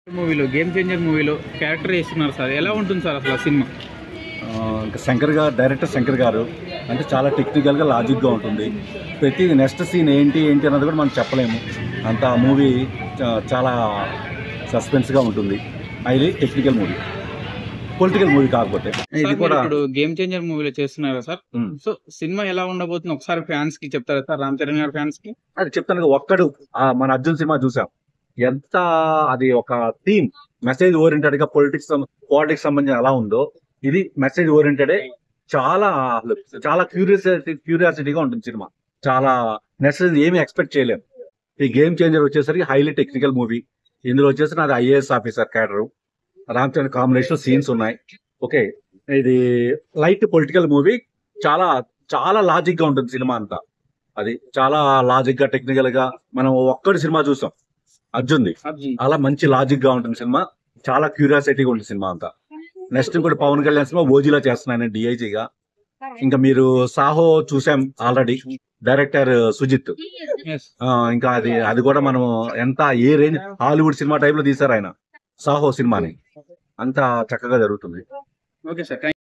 మూవీలో game changer మూవీలో character చేస్తున్నారు సార్ ఎలా ఉంటుంది సార్ అసలు ఆ సినిమా ఆ, ఇంకా శంకర్ గారు డైరెక్టర్ శంకర్ గారు అంటే చాలా టెక్నికల్గా లాజిక్గా ఉంటుంది ప్రతి నెక్స్ట్ సీన్ ఏంటి ఏంటి అన్నది కూడా మనం చెప్పలేము అంత ఆ మూవీ చాలా సస్పెన్స్గా ఉంటుంది highly technical movie political movie కాకపోతే ఇది సార్, కూడా మీరు ఇప్పుడు గేమ్ చేంజర్ మూవీలో చేస్తున్నారు కదా సార్ ఉమ్. సో సినిమా ఎలా ఉండబోతుంది ఒకసారి ఫ్యాన్స్ కి చెప్తారా సార్ రామ్ చరణ్ గారి ఫ్యాన్స్ కి అది చెప్తాను కదా, ఒక్కడు ఆ మన అర్జున్ సినిమా చూసాం ఎంత అది ఒక థీమ్ మెసేజ్ ఓరియంటెడ్ గా పొలిటిక్స్ పాలిటిక్స్ సంబంధించి ఎలా ఉందో ఇది మెసేజ్ ఓరియంటెడే చాలా చాలా క్యూరియాసిటీ క్యూరియాసిటీగా ఉంటుంది సినిమా చాలా మెసేజ్ ఏమి ఎక్స్పెక్ట్ చేయలేం ఈ గేమ్ చేంజర్ వచ్చేసరికి హైలీ టెక్నికల్ మూవీ ఇందులో వచ్చేసి నాది IAS officer cadre Ram Charan combination scenes ఉన్నాయి ఓకే ఇది లైట్ పొలిటికల్ మూవీ చాలా చాలా లాజిక్ గా ఉంటుంది సినిమా అంతా అది చాలా లాజిక్ గా టెక్నికల్ గా మనం ఒక్కడి సినిమా చూసాం అర్జున్ది అర్జున్ అలా మంచి లాజిక్ గా ఉంటుంది సినిమా చాలా క్యూరియాసిటీగా ఉంటుంది సినిమా అంతా నెక్స్ట్ కూడా పవన్ కళ్యాణ్ సినిమా ఓజీలా చేస్తున్నాను డిఐజీగా ఇంకా మీరు సాహో చూసాం ఆల్రెడీ డైరెక్టర్ సుజిత్ ఎస్ ఆ, ఇంకా అది అది కూడా మనం ఎంత ఏ రేంజ్ హాలీవుడ్ సినిమా టైప్ లో తీసారు ఆయన సాహో సినిమాని అంత చక్కగా జరుగుతుంది ఓకే సార్